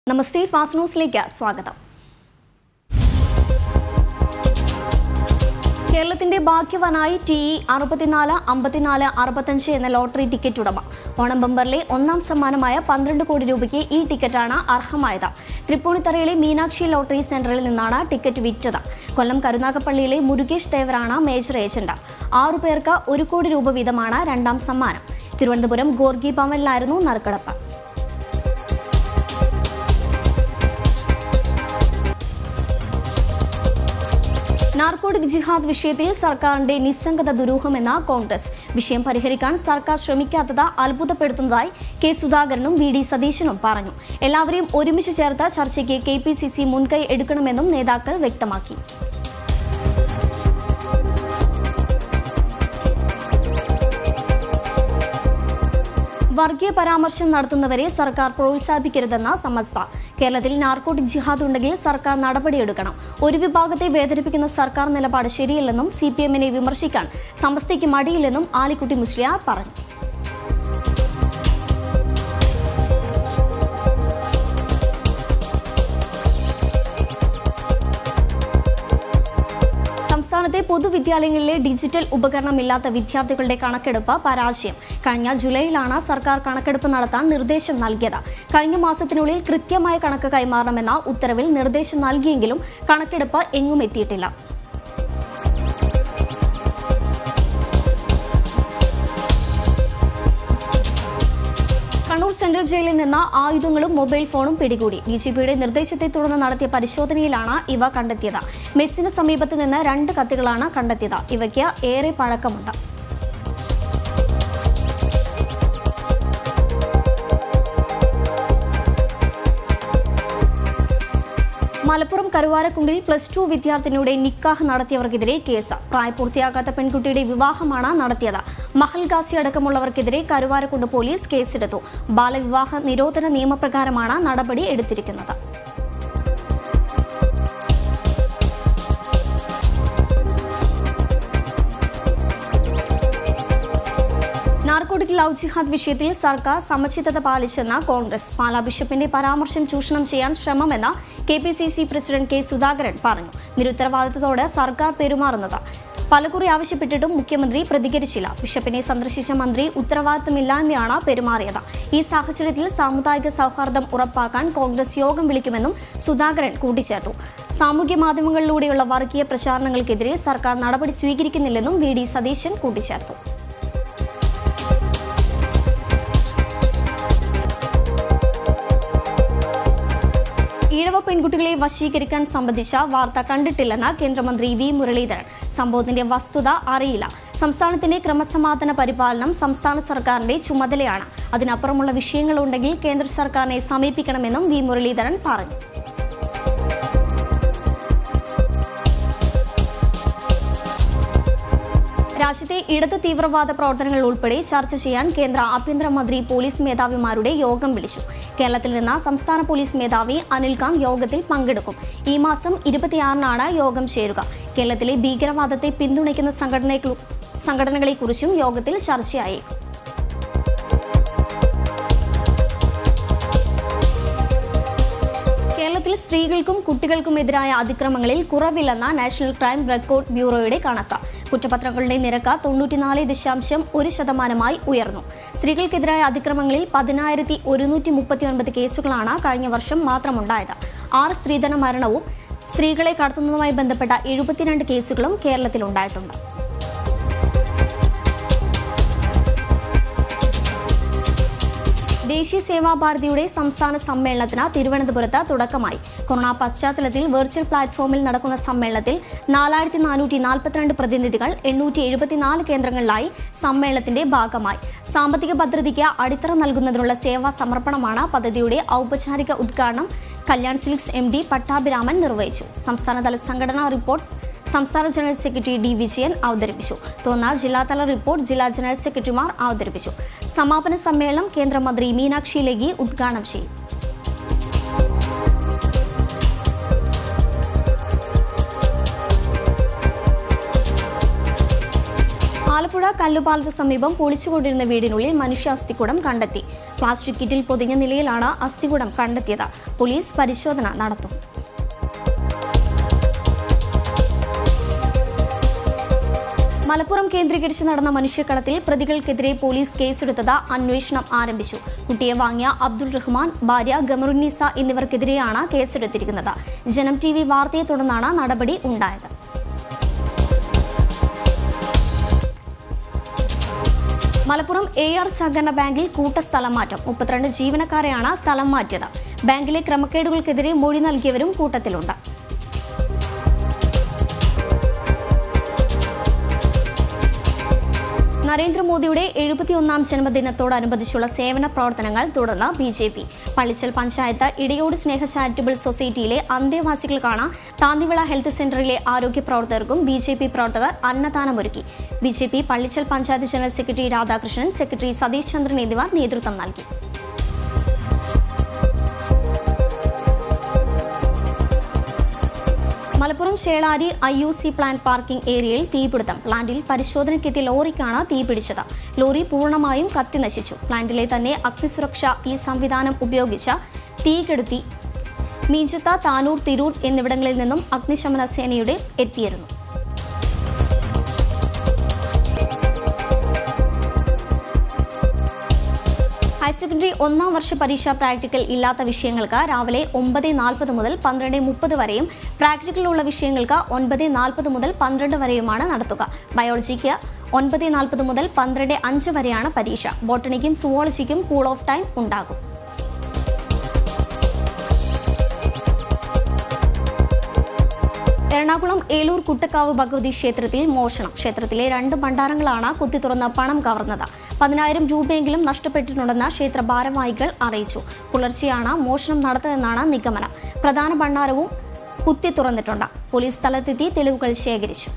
നമസ്തേ fast ന്യൂസിലേക്ക് സ്വാഗതം കേരളത്തിന്റെ ഭാഗ്യവാനായി ടി ഇ അറുപത്തിനാല് അമ്പത്തിനാല് അറുപത്തഞ്ച് എന്ന ലോട്ടറി ടിക്കറ്റ് ഉടമ ഓണം ബമ്പറിലെ ഒന്നാം സമ്മാനമായ പന്ത്രണ്ട് കോടി രൂപയ്ക്ക് ഈ ടിക്കറ്റാണ് അർഹമായത് തൃപ്പൂണിത്തറയിലെ മീനാക്ഷി ലോട്ടറി സെന്ററിൽ നിന്നാണ് ടിക്കറ്റ് വിറ്റത് കൊല്ലം കരുനാഗപ്പള്ളിയിലെ മുരുകേഷ് തേവറാണ് മേജർ ഏജന്റ് ആറു പേർക്ക് ഒരു കോടി രൂപ വീതമാണ് രണ്ടാം സമ്മാനം തിരുവനന്തപുരം ഗോർഗി ഭവനിലായിരുന്നു നറുക്കെടുപ്പ് നാർക്കോട്ടിക് ജിഹാദ് വിഷയത്തിൽ സർക്കാരിന്റെ നിസ്സംഗത ദുരൂഹമെന്ന കോൺഗ്രസ് വിഷയം പരിഹരിക്കാൻ സർക്കാർ ശ്രമിക്കാത്തത് അത്ഭുതപ്പെടുത്തുന്നതായി കെ സുധാകരനും വി ഡി സതീശനും പറഞ്ഞു എല്ലാവരെയും ഒരുമിച്ച് ചേർത്ത് ചർച്ചയ്ക്ക് കെ പി സി സി മുൻകൈ എടുക്കണമെന്നും നേതാക്കൾ വ്യക്തമാക്കി വർഗീയ പരാമർശം നടത്തുന്നവരെ സർക്കാർ പ്രോത്സാഹിപ്പിക്കരുതെന്ന സമസ്ത കേരളത്തിൽ നാർക്കോട്ടിക് ജിഹാദ് ഉണ്ടെങ്കിൽ സർക്കാർ നടപടിയെടുക്കണം ഒരു വിഭാഗത്തെ വേദനിപ്പിക്കുന്ന സർക്കാർ നിലപാട് ശരിയല്ലെന്നും സി പി എമ്മിനെ വിമർശിക്കാൻ സമസ്തയ്ക്ക് മടിയില്ലെന്നും ആലിക്കുട്ടി മുസ്ലിയാർ പറഞ്ഞു സംസ്ഥാനത്തെ പൊതുവിദ്യാലയങ്ങളിലെ ഡിജിറ്റൽ ഉപകരണമില്ലാത്ത വിദ്യാർത്ഥികളുടെ കണക്കെടുപ്പ് പരാജയം കഴിഞ്ഞ ജൂലൈയിലാണ് സർക്കാർ കണക്കെടുപ്പ് നടത്താൻ നിർദ്ദേശം നൽകിയത് കഴിഞ്ഞ മാസത്തിനുള്ളിൽ കൃത്യമായ കണക്ക് കൈമാറണമെന്ന ഉത്തരവിൽ നിർദ്ദേശം നൽകിയെങ്കിലും കണക്കെടുപ്പ് എങ്ങും എത്തിയിട്ടില്ല കണ്ണൂർ സെൻട്രൽ ജയിലിൽ നിന്ന് ആയുധങ്ങളും മൊബൈൽ ഫോണും പിടികൂടി ഡി ജി പിയുടെ നിർദ്ദേശത്തെ തുടർന്ന് നടത്തിയ പരിശോധനയിലാണ് ഇവ കണ്ടെത്തിയത് മെസ്സിന് സമീപത്ത് നിന്ന് രണ്ട് കത്തികളാണ് കണ്ടെത്തിയത് ഇവയ്ക്ക് ഏറെ പഴക്കമുണ്ട് മലപ്പുറം കരുവാരക്കുണ്ടിൽ പ്ലസ് ടു വിദ്യാർത്ഥിനിയുടെ നിക്കാഹ് നടത്തിയവർക്കെതിരെ കേസ് പ്രായപൂർത്തിയാകാത്ത പെൺകുട്ടിയുടെ വിവാഹമാണ് നടത്തിയത് മഹൽ ഗാസി അടക്കമുള്ളവർക്കെതിരെ കരുവാരക്കുണ്ട് പോലീസ് കേസെടുത്തു ബാലവിവാഹ നിരോധന നിയമപ്രകാരമാണ് നടപടി എടുത്തിരിക്കുന്നത് നാർക്കോട്ടിക് ലവ് ജിഹാദ് വിഷയത്തിൽ സർക്കാർ സമചിത്തത പാലിച്ചെന്ന കോൺഗ്രസ് പാലാ ബിഷപ്പിന്റെ പരാമർശം ചൂഷണം ചെയ്യാൻ ശ്രമമെന്ന് K P C C president K Sudhakaran പറഞ്ഞു നിരുത്തരവാദിത്തത്തോട് സർക്കാർ പെരുമാറുന്നത് പലകുറി ആവശ്യപ്പെട്ടിട്ടും മുഖ്യമന്ത്രി പ്രതികരിച്ചില്ല ബിഷപ്പിനെ സന്ദർശിച്ച മന്ത്രി ഉത്തരവാദിത്തമില്ലായ്മയാണ് പെരുമാറിയത് ഈ സാഹചര്യത്തിൽ സാമുദായിക സൗഹാർദ്ദം ഉറപ്പാക്കാൻ കോൺഗ്രസ് യോഗം വിളിക്കുമെന്നും സുധാകരൻ കൂട്ടിച്ചേർത്തു സാമൂഹ്യ മാധ്യമങ്ങളിലൂടെയുള്ള വർഗീയ പ്രചാരണങ്ങൾക്കെതിരെ സർക്കാർ നടപടി സ്വീകരിക്കുന്നില്ലെന്നും വി ഡി സതീശൻ കൂട്ടിച്ചേർത്തു ഈഴവ പെൺകുട്ടികളെ വശീകരിക്കാൻ സംബന്ധിച്ച വാർത്ത കണ്ടിട്ടില്ലെന്ന് കേന്ദ്രമന്ത്രി വി മുരളീധരൻ സംഭവത്തിന്റെ വസ്തുത അറിയില്ല സംസ്ഥാനത്തിന്റെ ക്രമസമാധാന പരിപാലനം സംസ്ഥാന സർക്കാരിന്റെ ചുമതലയാണ് അതിനപ്പുറമുള്ള വിഷയങ്ങളുണ്ടെങ്കിൽ കേന്ദ്ര സർക്കാരിനെ സമീപിക്കണമെന്നും വി മുരളീധരൻ പറഞ്ഞു രാജ്യത്തെ ഇടത് തീവ്രവാദ പ്രവർത്തനങ്ങൾ ഉൾപ്പെടെ ചർച്ച ചെയ്യാൻ കേന്ദ്ര ആഭ്യന്തരമന്ത്രി പോലീസ് മേധാവിമാരുടെ യോഗം വിളിച്ചു കേരളത്തിൽ നിന്ന് സംസ്ഥാന പോലീസ് മേധാവി അനിൽകാന്ത് യോഗത്തിൽ പങ്കെടുക്കും ഈ മാസം ഇരുപത്തിയാറിനാണ് യോഗം ചേരുക കേരളത്തിലെ ഭീകരവാദത്തെ പിന്തുണയ്ക്കുന്ന സംഘടനകളെ സംഘടനകളെക്കുറിച്ചും യോഗത്തിൽ ചർച്ചയായേക്കും കേരളത്തിൽ സ്ത്രീകൾക്കും കുട്ടികൾക്കുമെതിരായ അതിക്രമങ്ങളിൽ കുറവില്ലെന്ന നാഷണൽ ക്രൈം റെക്കോർഡ് ബ്യൂറോയുടെ കണക്ക് കുറ്റപത്രങ്ങളുടെ നിരക്ക് തൊണ്ണൂറ്റിനാല് ദശാംശം ഒരു ശതമാനമായി ഉയർന്നു സ്ത്രീകൾക്കെതിരായ അതിക്രമങ്ങളിൽ പതിനായിരത്തി ഒരുന്നൂറ്റി മുപ്പത്തിയൊൻപത് കേസുകളാണ് കഴിഞ്ഞ വർഷം മാത്രമുണ്ടായത് ആറ് സ്ത്രീധന മരണവും സ്ത്രീകളെ കടത്തുന്നതുമായി ബന്ധപ്പെട്ട എഴുപത്തിരണ്ട് കേസുകളും കേരളത്തിലുണ്ടായിട്ടുണ്ട് ദേശീയ സേവാ ഭാരതിയുടെ സംസ്ഥാന സമ്മേളനത്തിന് തിരുവനന്തപുരത്ത് തുടക്കമായി കൊറോണ പശ്ചാത്തലത്തിൽ വെർച്വൽ പ്ലാറ്റ്ഫോമിൽ നടക്കുന്ന സമ്മേളനത്തിൽ നാലായിരത്തി നാനൂറ്റി നാൽപ്പത്തിരണ്ട് പ്രതിനിധികൾ എണ്ണൂറ്റി എഴുപത്തിനാല് കേന്ദ്രങ്ങളിലായി സമ്മേളനത്തിന്റെ ഭാഗമായി സാമ്പത്തിക ഭദ്രതയ്ക്ക് അടിത്തറ നൽകുന്നതിനുള്ള സേവാ സമർപ്പണമാണ് പദ്ധതിയുടെ ഔപചാരിക ഉദ്ഘാടനം Kalyan silks M D Pattabhiraman നിർവഹിച്ചു സംസ്ഥാനതല സംഘടനാ റിപ്പോർട്ട്സ് സംസ്ഥാന ജനറൽ സെക്രട്ടറി ഡി വിജയൻ അവതരിപ്പിച്ചു തുടർന്ന് ജില്ലാതല റിപ്പോർട്ട് ജില്ലാ ജനറൽ സെക്രട്ടറിമാർ അവതരിപ്പിച്ചു സമാപന സമ്മേളനം കേന്ദ്രമന്ത്രി മീനാക്ഷി ലേഖി ഉദ്ഘാടനം ചെയ്യും ആലപ്പുഴ ആലപ്പുഴ കല്ലുപാലത്ത് സമീപം പൊളിച്ചുകൊണ്ടിരുന്ന വീടിനുള്ളിൽ മനുഷ്യ അസ്ഥികൂടം കണ്ടെത്തി പ്ലാസ്റ്റിക് കിറ്റിൽ പൊതിഞ്ഞ നിലയിലാണ് അസ്ഥികൂടം കണ്ടെത്തിയത് പോലീസ് പരിശോധന നടത്തും മലപ്പുറം കേന്ദ്രീകരിച്ച് നടന്ന മനുഷ്യക്കടത്തിൽ പ്രതികൾക്കെതിരെ പോലീസ് കേസെടുത്തത് അന്വേഷണം ആരംഭിച്ചു കുട്ടിയെ വാങ്ങിയ അബ്ദുൾ റഹ്മാൻ ഭാര്യ ഗമറുന്നീസ എന്നിവർക്കെതിരെയാണ് കേസെടുത്തിരിക്കുന്നത് ജനം ടി വി വാർത്തയെ തുടർന്നാണ് നടപടി ഉണ്ടായത് മലപ്പുറം എ ആർ സഹകരണ ബാങ്കിൽ കൂട്ട സ്ഥലം മാറ്റം മുപ്പത്തിരണ്ട് ജീവനക്കാരെയാണ് സ്ഥലം മാറ്റിയത് ബാങ്കിലെ ക്രമക്കേടുകൾക്കെതിരെ മൊഴി നൽകിയവരും കൂട്ടത്തിലുണ്ട് നരേന്ദ്രമോദിയുടെ എഴുപത്തിയൊന്നാം ജന്മദിനത്തോടനുബന്ധിച്ചുള്ള സേവന പ്രവർത്തനങ്ങൾ തുടർന്ന് B J P Pallichal panchayat ഇടയോട് സ്നേഹ ചാരിറ്റബിൾ സൊസൈറ്റിയിലെ അന്തേവാസികൾക്കാണ് താന്നിവിള ഹെൽത്ത് സെന്ററിലെ ആരോഗ്യ പ്രവർത്തകർക്കും ബി ജെ പി പ്രവർത്തകർ അന്നദാനമൊരുക്കി B J P Pallichal panchayat general secretary Radhakrishnan secretary Satheesh Chandran എന്നിവർ നേതൃത്വം നൽകി Malappuram Chelari I U C plant parking ഏരിയയിൽ തീപിടുത്തം പ്ലാന്റിൽ പരിശോധനയ്ക്കെത്തിയ ലോറിക്കാണ് തീപിടിച്ചത് ലോറി പൂർണ്ണമായും കത്തി നശിച്ചു പ്ലാന്റിലെ തന്നെ അഗ്നിസുരക്ഷ ഈ സംവിധാനം ഉപയോഗിച്ച് തീ കെടുത്തി മീഞ്ചത്ത താനൂർ തിരൂർ എന്നിവിടങ്ങളിൽ നിന്നും അഗ്നിശമന സേനയുടെ എത്തിയിരുന്നു ഹയർ സെക്കൻഡറി ഒന്നാം വർഷ പരീക്ഷ പ്രാക്ടിക്കൽ ഇല്ലാത്ത വിഷയങ്ങൾക്ക് രാവിലെ ഒമ്പത് നാൽപ്പത് മുതൽ പന്ത്രണ്ട് മുപ്പത് വരെയും പ്രാക്ടിക്കലുള്ള വിഷയങ്ങൾക്ക് ഒൻപത് നാൽപ്പത് മുതൽ പന്ത്രണ്ട് വരെയുമാണ് നടത്തുക ബയോളജിക്ക് ഒൻപത് നാൽപ്പത് മുതൽ പന്ത്രണ്ട് അഞ്ച് വരെയാണ് പരീക്ഷ ബോട്ടണിക്കും സുവോളജിക്കും കൂൾ ഓഫ് ടൈം ഉണ്ടാകും എറണാകുളം ഏലൂർ കുട്ടക്കാവ് ഭഗവതി ക്ഷേത്രത്തിൽ മോഷണം ക്ഷേത്രത്തിലെ രണ്ട് ഭണ്ഡാരങ്ങളാണ് കുത്തി തുറന്ന് പണം കവർന്നത് പതിനായിരം രൂപയെങ്കിലും നഷ്ടപ്പെട്ടിട്ടുണ്ടെന്ന് ക്ഷേത്ര ഭാരവാഹികൾ അറിയിച്ചു പുലർച്ചെയാണ് മോഷണം നടത്തതെന്നാണ് നിഗമനം പ്രധാന ഭണ്ഡാരവും കുത്തി തുറന്നിട്ടുണ്ട് പോലീസ് സ്ഥലത്തെത്തി തെളിവുകൾ ശേഖരിച്ചു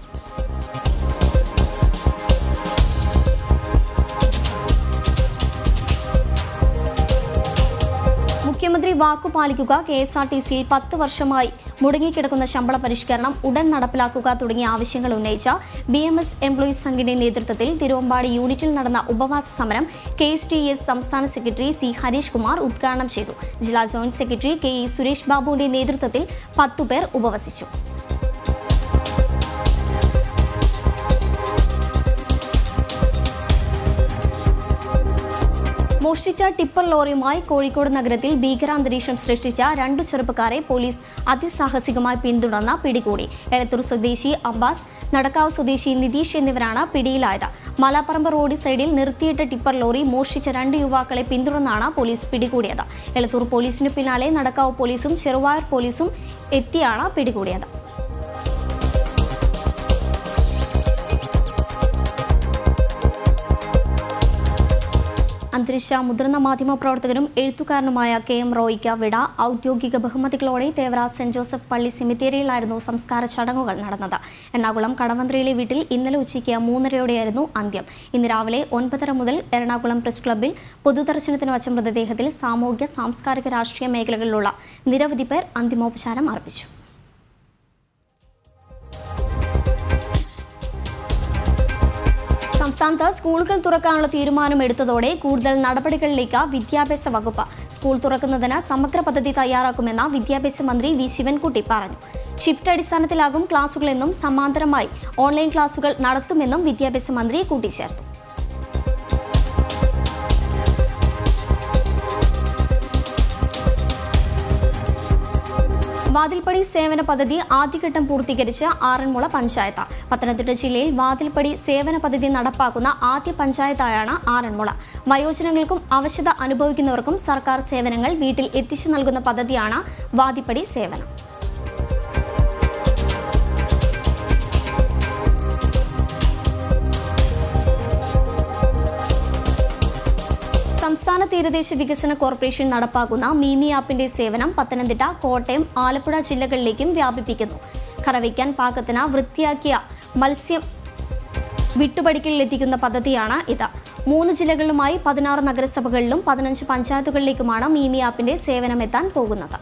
മുഖ്യമന്ത്രി വാക്കു പാലിക്കുക കെ എസ് ആർ ടി സിയിൽ പത്ത് വർഷമായി മുടങ്ങിക്കിടക്കുന്ന ശമ്പള പരിഷ്കരണം ഉടൻ നടപ്പിലാക്കുക തുടങ്ങിയ ആവശ്യങ്ങൾ ഉന്നയിച്ച ബി എം എസ് എംപ്ലോയീസ് സംഘിന്റെ നേതൃത്വത്തിൽ തിരുവമ്പാടി യൂണിറ്റിൽ നടന്ന ഉപവാസ സമരം കെ എസ് ടി എസ് സംസ്ഥാന സെക്രട്ടറി സി ഹരീഷ് കുമാർ ഉദ്ഘാടനം ചെയ്തു ജില്ലാ joint secretary K E Suresh ബാബുവിന്റെ നേതൃത്വത്തിൽ പത്തുപേർ ഉപവസിച്ചു മോഷ്ടിച്ച ടിപ്പർ ലോറിയുമായി കോഴിക്കോട് നഗരത്തിൽ ഭീകരാന്തരീക്ഷം സൃഷ്ടിച്ച രണ്ടു ചെറുപ്പക്കാരെ പോലീസ് അതിസാഹസികമായി പിന്തുടർന്ന പിടികൂടി എളത്തൂർ സ്വദേശി അബ്ബാസ് നടക്കാവ് സ്വദേശി നിതീഷ് എന്നിവരാണ് പിടിയിലായത് മലാപ്പറമ്പ് റോഡ് സൈഡിൽ നിർത്തിയിട്ട ടിപ്പർ ലോറി മോഷ്ടിച്ച രണ്ട് യുവാക്കളെ പിന്തുടർന്നാണ് പോലീസ് പിടികൂടിയത് എളത്തൂർ പോലീസിനു പിന്നാലെ നടക്കാവ് പോലീസും ചെറുവായൂർ പോലീസും എത്തിയാണ് പിടികൂടിയത് അന്തരിച്ച മുതിർന്ന മാധ്യമപ്രവർത്തകനും എഴുത്തുകാരനുമായ കെ എം റോയിക്ക് വിട ഔദ്യോഗിക ബഹുമതികളോടെ തേവര സെന്റ് ജോസഫ് പള്ളി സെമിത്തേരിയിലായിരുന്നു സംസ്കാര ചടങ്ങുകൾ നടന്നത് എറണാകുളം കടവന്ത്രയിലെ വീട്ടിൽ ഇന്നലെ ഉച്ചയ്ക്ക് മൂന്നരയോടെയായിരുന്നു അന്ത്യം ഇന്ന് രാവിലെ ഒൻപതര മുതൽ എറണാകുളം പ്രസ് ക്ലബ്ബിൽ പൊതുദർശനത്തിന് വച്ച മൃതദേഹത്തിൽ സാമൂഹ്യ സാംസ്കാരിക രാഷ്ട്രീയ മേഖലകളിലുള്ള നിരവധി പേർ അന്തിമോപചാരം അർപ്പിച്ചു സംസ്ഥാനത്ത് സ്കൂളുകൾ തുറക്കാനുള്ള തീരുമാനം എടുത്തതോടെ കൂടുതൽ നടപടികളിലേക്ക് വിദ്യാഭ്യാസ വകുപ്പ് സ്കൂൾ തുറക്കുന്നതിന് സമഗ്ര പദ്ധതി തയ്യാറാക്കുമെന്ന് വിദ്യാഭ്യാസ മന്ത്രി വി ശിവൻകുട്ടി പറഞ്ഞു ഷിഫ്റ്റ് അടിസ്ഥാനത്തിലാകും ക്ലാസുകളെന്നും സമാന്തരമായി ഓൺലൈൻ ക്ലാസുകൾ നടത്തുമെന്നും വിദ്യാഭ്യാസ മന്ത്രി കൂട്ടിച്ചേർത്തു വാതിൽപ്പടി സേവന പദ്ധതി ആദ്യഘട്ടം പൂർത്തീകരിച്ച് ആറന്മുള പഞ്ചായത്ത് പത്തനംതിട്ട ജില്ലയിൽ വാതിൽപ്പടി സേവന പദ്ധതി നടപ്പാക്കുന്ന ആദ്യ പഞ്ചായത്തായാണ് ആറന്മുള വയോജനങ്ങൾക്കും അവശത അനുഭവിക്കുന്നവർക്കും സർക്കാർ സേവനങ്ങൾ വീട്ടിൽ എത്തിച്ചു നൽകുന്ന പദ്ധതിയാണ് വാതിപ്പടി സേവനം സംസ്ഥാന തീരദേശ വികസന കോർപ്പറേഷൻ നടപ്പാക്കുന്ന മീമി ആപ്പിന്റെ സേവനം പത്തനംതിട്ട കോട്ടയം ആലപ്പുഴ ജില്ലകളിലേക്കും വ്യാപിപ്പിക്കുന്നു കറവയ്ക്കാൻ പാകത്തിന് വൃത്തിയാക്കിയ മത്സ്യം വിട്ടുപടിക്കലിലെത്തിക്കുന്ന പദ്ധതിയാണ് ഇത് മൂന്ന് ജില്ലകളിലുമായി പതിനാറ് നഗരസഭകളിലും പതിനഞ്ച് പഞ്ചായത്തുകളിലേക്കുമാണ് മീമി ആപ്പിന്റെ സേവനമെത്താൻ പോകുന്നത്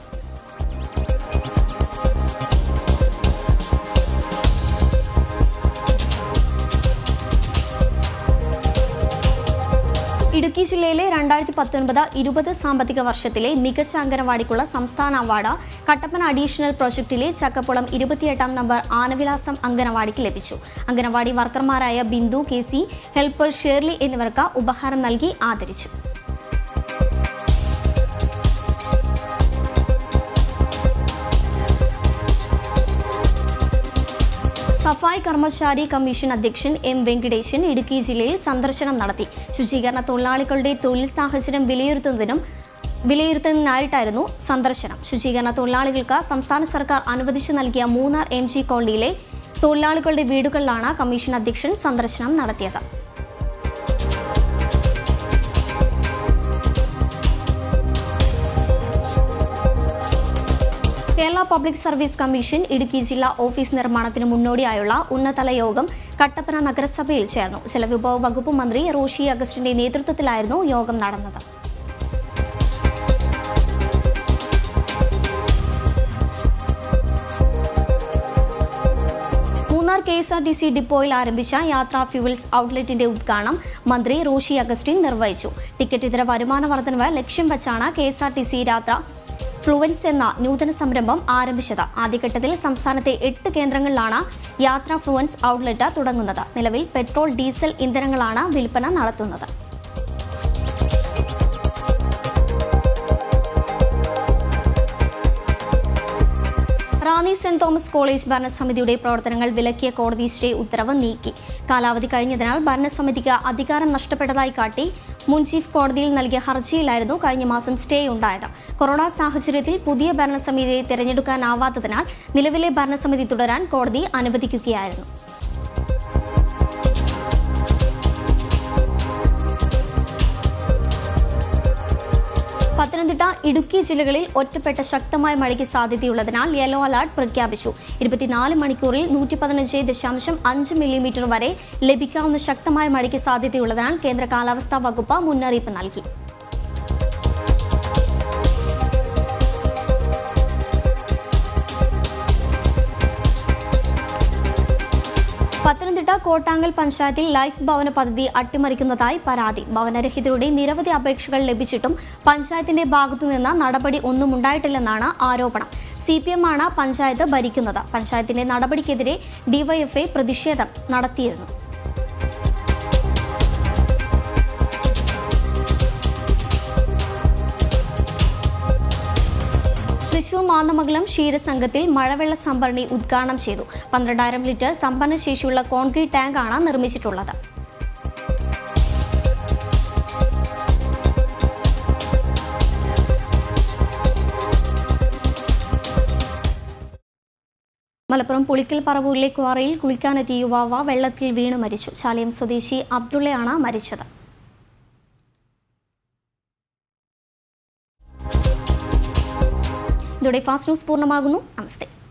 ഇടുക്കി ജില്ലയിലെ രണ്ടായിരത്തി പത്തൊൻപത് ഇരുപത് സാമ്പത്തിക വർഷത്തിലെ മികച്ച അംഗനവാടിക്കുള്ള സംസ്ഥാന അവാർഡ് കട്ടപ്പന അഡീഷണൽ പ്രോജക്റ്റിലെ ചക്കപ്പുളം ഇരുപത്തിയെട്ടാം നമ്പർ ആനവിലാസം അംഗനവാടിക്ക് ലഭിച്ചു അംഗനവാടി വർക്കർമാരായ Bindu K C helper Shirley എന്നിവർക്ക് ഉപഹാരം നൽകി ആദരിച്ചു സഫായി കർമ്മചാരി കമ്മീഷൻ അധ്യക്ഷൻ എം വെങ്കടേശൻ ഇടുക്കി ജില്ലയിൽ സന്ദർശനം നടത്തി ശുചീകരണ തൊഴിലാളികളുടെ തൊഴിൽ സാഹചര്യം വിലയിരുത്തുന്നതിനും വിലയിരുത്തുന്നതിനായിട്ടായിരുന്നു സന്ദർശനം ശുചീകരണ തൊഴിലാളികൾക്ക് സംസ്ഥാന സർക്കാർ അനുവദിച്ചു നൽകിയ മൂന്നാർ എം ജി കോളനിയിലെ തൊഴിലാളികളുടെ വീടുകളിലാണ് കമ്മീഷൻ അധ്യക്ഷൻ സന്ദർശനം നടത്തിയത് Kerala public service commission Idukki ജില്ലാ ഓഫീസ് നിർമ്മാണത്തിന് മുന്നോടിയായുള്ള ഉന്നതതല യോഗം കട്ടപ്പന നഗരസഭയിൽ ചേർന്നു ജലവിഭവ വകുപ്പ് മന്ത്രി റോഷി അഗസ്റ്റിന്റെ നേതൃത്വത്തിലായിരുന്നു യോഗം നടന്നത് Munnar K S R T C ഡിപ്പോയിൽ ആരംഭിച്ച യാത്രാ ഫ്യൂവൽസ് ഔട്ട്ലെറ്റിന്റെ ഉദ്ഘാടനം മന്ത്രി റോഷി അഗസ്റ്റിൻ നിർവഹിച്ചു ടിക്കറ്റ് ഇതര വരുമാന വർധനവ് ലക്ഷ്യം വച്ചാണ് K S R T C യാത്ര ഫ്ലുവൻസ് എന്ന നൂതന സംരംഭം ആരംഭിച്ചത് ആദ്യഘട്ടത്തിൽ സംസ്ഥാനത്തെ എട്ട് കേന്ദ്രങ്ങളിലാണ് യാത്രാ ഫ്ലുവൻസ് ഔട്ട്ലെറ്റ് തുടങ്ങുന്നത് നിലവിൽ പെട്രോൾ ഡീസൽ ഇന്ധനങ്ങളാണ് വിൽപ്പന നടത്തുന്നത് റാന്നി സെന്റ് തോമസ് കോളേജ് ഭരണസമിതിയുടെ പ്രവർത്തനങ്ങൾ വിലക്കിയ കോടതി സ്റ്റേ ഉത്തരവ് നീക്കി കാലാവധി കഴിഞ്ഞതിനാൽ ഭരണസമിതിക്ക് അധികാരം നഷ്ടപ്പെട്ടതായി കാട്ടി മുൻ ചീഫ് കോടതിയിൽ നൽകിയ ഹർജിയിലായിരുന്നു കഴിഞ്ഞ മാസം സ്റ്റേ ഉണ്ടായത് കൊറോണ സാഹചര്യത്തിൽ പുതിയ ഭരണസമിതിയെ തിരഞ്ഞെടുക്കാനാവാത്തതിനാൽ നിലവിലെ ഭരണസമിതി തുടരാൻ കോടതി അനുവദിക്കുകയായിരുന്നു പത്തനംതിട്ട ഇടുക്കി ജില്ലകളിൽ ഒറ്റപ്പെട്ട ശക്തമായ മഴയ്ക്ക് സാധ്യതയുള്ളതിനാൽ യെല്ലോ അലർട്ട് പ്രഖ്യാപിച്ചു ഇരുപത്തിനാല് മണിക്കൂറിൽ നൂറ്റി പതിനഞ്ച് ദശാംശം അഞ്ച് മില്ലിമീറ്റർ വരെ ലഭിക്കാവുന്ന ശക്തമായ മഴയ്ക്ക് സാധ്യതയുള്ളതിനാൽ കേന്ദ്ര കാലാവസ്ഥാ വകുപ്പ് മുന്നറിയിപ്പ് നൽകി പത്തനംതിട്ട കോട്ടാങ്കൽ പഞ്ചായത്തിൽ ലൈഫ് ഭവന പദ്ധതി അട്ടിമറിക്കുന്നതായി പരാതി ഭവനരഹിതരുടെ നിരവധി അപേക്ഷകൾ ലഭിച്ചിട്ടും പഞ്ചായത്തിന്റെ ഭാഗത്തുനിന്ന് നടപടി ഒന്നും ഉണ്ടായിട്ടില്ലെന്നാണ് ആരോപണം സി പി എം ആണ് പഞ്ചായത്ത് ഭരിക്കുന്നത് പഞ്ചായത്തിന്റെ നടപടിക്കെതിരെ ഡിവൈഎഫ്ഐ പ്രതിഷേധം നടത്തിയിരുന്നു തൃശൂർ മാന്നമംഗലം ക്ഷീരസംഘത്തിൽ മഴവെള്ള സംഭരണി ഉദ്ഘാടനം ചെയ്തു പന്ത്രണ്ടായിരം ലിറ്റർ സംഭരണ ശേഷിയുള്ള കോൺക്രീറ്റ് ടാങ്കാണ് നിർമ്മിച്ചിട്ടുള്ളത് മലപ്പുറം പുളിക്കൽ പറവൂരിലെ ക്വാറിയിൽ കുളിക്കാനെത്തിയ യുവാവ വെള്ളത്തിൽ വീണു മരിച്ചു ചാലയം സ്വദേശി അബ്ദുള്ളയാണ് മരിച്ചത് ഇതോടെ ഫാസ്റ്റ് ന്യൂസ് പൂർണ്ണമാകുന്നു നമസ്തേ